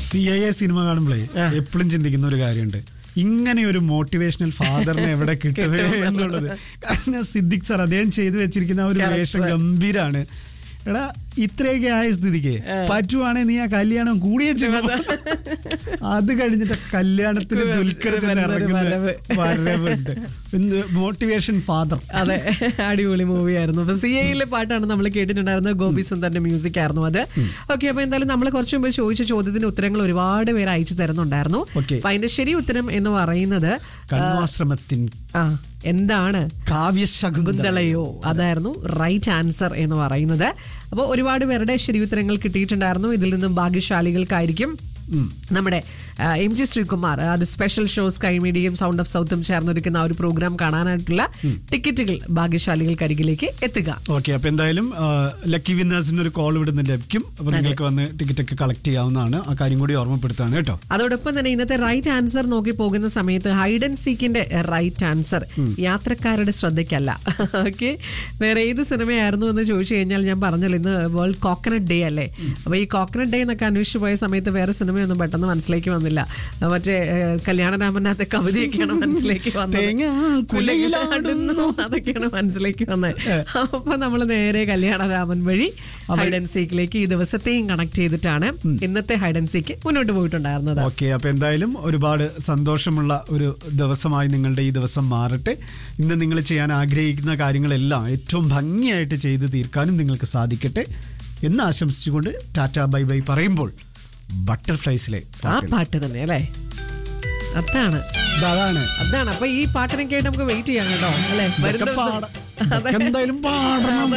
C I A cinema കാണുമ്പോഴേ എപ്പോഴും ചിന്തിക്കുന്ന ഒരു കാര്യമുണ്ട് ഇങ്ങനെ ഒരു മോട്ടിവേഷണൽ ഫാദറിനെ എവിടെ കിട്ടുമേ എന്നുള്ളത് കാരണം സിദ്ദിഖ് സാർ അദ്ദേഹം ചെയ്തു വെച്ചിരിക്കുന്ന ആ ഒരു Correct. വേഷം ഗംഭീരാണ് എടാ ഇത്രയൊക്കെ ആയ സ്ഥിതിക്ക് പറ്റുവാണേ നീ ആ കല്യാണം കൂടിയ അത് കഴിഞ്ഞിട്ട് കല്യാണത്തിന് ഒരു ദുൽഖർ ചെന്ന് വരുന്നൊരു ഇറങ്ങുന്ന വരവ്. വരവുണ്ട് മോട്ടിവേഷൻ ഫാദർ അതെ അടിപൊളി മൂവി ആയിരുന്നു അപ്പൊ സി ഐയിലെ പാട്ടാണ് നമ്മൾ കേട്ടിട്ടുണ്ടായിരുന്നത് ഗോപി സുന്ദറിന്റെ മ്യൂസിക് ആയിരുന്നു അത് ഓക്കെ അപ്പൊ എന്തായാലും നമ്മൾ കുറച്ചു മുമ്പ് ചോദിച്ച ചോദ്യത്തിന് ഉത്തരങ്ങൾ ഒരുപാട് പേര് അയച്ചു തരുന്നുണ്ടായിരുന്നു Okay. അപ്പൊ അതിന്റെ ശരി ഉത്തരം എന്ന് പറയുന്നത് കണ്വാശ്രമത്തിൻ ആ എന്താണ് കാവ്യശകുന്തള കുന്തളയോ അതായിരുന്നു റൈറ്റ് ആൻസർ എന്ന് പറയുന്നത് അപ്പോൾ ഒരുപാട് പേരുടെ ശരി ഉത്തരങ്ങൾ കിട്ടിയിട്ടുണ്ടായിരുന്നു ഇതിൽ നിന്നും ഭാഗ്യശാലികൾക്കായിരിക്കും നമ്മുടെ ആ, എം ജി ശ്രീകുമാർ അത് സ്പെഷ്യൽ ഷോ സ്കൈ മീഡിയയും സൗണ്ട് ഓഫ് സൗത്തും ചേർന്നൊരുക്കുന്ന ആ ഒരു പ്രോഗ്രാം കാണാനായിട്ടുള്ള ടിക്കറ്റുകൾ ഭാഗ്യശാലികൾക്കരികിലേക്ക് എത്തുക ഓക്കെ അപ്പൊ എന്തായാലും ലക്കി വിന്നേഴ്സിന് ഒരു കോൾ ഇവിടുന്ന് ലഭിക്കും അപ്പൊ നിങ്ങൾക്ക് വന്ന് ടിക്കറ്റ് ഒക്കെ കളക്ട് ചെയ്യാവുന്നതാണ് ആ കാര്യം കൂടി ഓർമ്മപ്പെടുത്താണ് കേട്ടോ അതോടൊപ്പം തന്നെ ഇന്നത്തെ റൈറ്റ് ആൻസർ നോക്കി പോകുന്ന സമയത്ത് ഹൈഡ് ആൻഡ് സീക്കിന്റെ റൈറ്റ് ആൻസർ യാത്രക്കാരുടെ ശ്രദ്ധയ്ക്കല്ല ഓക്കെ വേറെ ഏത് സിനിമയായിരുന്നു എന്ന് ചോദിച്ചു കഴിഞ്ഞാൽ ഞാൻ പറഞ്ഞല്ലോ ഇന്ന് വേൾഡ് കോക്കനട്ട് ഡേ അല്ലേ അപ്പൊ ഈ കോക്കനട്ട് ഡേ എന്നൊക്കെ അന്വേഷിച്ചു പോയ സമയത്ത് വേറെ സിനിമയൊന്നും പെട്ടെന്ന് മനസ്സിലേക്ക് വന്നില്ല മറ്റേ ഏഹ്, കല്യാണരാമനകത്തെ കവിതയൊക്കെയാണ് മനസ്സിലേക്ക് വന്നത് തേങ്ങ കുലയിലാടുന്നു. അതൊക്കെയാണ് മനസ്സിലേക്ക് വന്നത് അപ്പൊ നമ്മൾ നേരെ കല്യാണരാമൻ വഴി ഹൈഡ് ആൻഡ് സീക്കിലേക്ക് ഈ ദിവസത്തെയും കണക്ട് ചെയ്തിട്ടാണ് ഇന്നത്തെ ഹൈഡ് ആൻഡ് സീക്ക് മുന്നോട്ട് പോയിട്ടുണ്ടായിരുന്നത് ഓക്കെ അപ്പൊ എന്തായാലും ഒരുപാട് സന്തോഷമുള്ള ഒരു ദിവസമായി നിങ്ങളുടെ ഈ ദിവസം മാറട്ടെ ഇന്ന് നിങ്ങൾ ചെയ്യാൻ ആഗ്രഹിക്കുന്ന കാര്യങ്ങളെല്ലാം ഏറ്റവും ഭംഗിയായിട്ട് ചെയ്തു തീർക്കാനും നിങ്ങൾക്ക് സാധിക്കട്ടെ എന്ന് ആശംസിച്ചുകൊണ്ട് ടാറ്റ ബൈ ബൈ പറയുമ്പോൾ ബട്ടർഫ്ലൈസിലെ ആ പാട്ട് തന്നെ അല്ലേ അതാണ് അതാണ് അതാണ് അപ്പൊ ഈ പാട്ടിനൊക്കെ ആയിട്ട് നമുക്ക് വെയിറ്റ് ചെയ്യാം കേട്ടോ അല്ലെ വരുന്ന ഇതൊക്കെ ദിവസം പാട- ഇതൊക്കെ എന്തായാലും പാടണം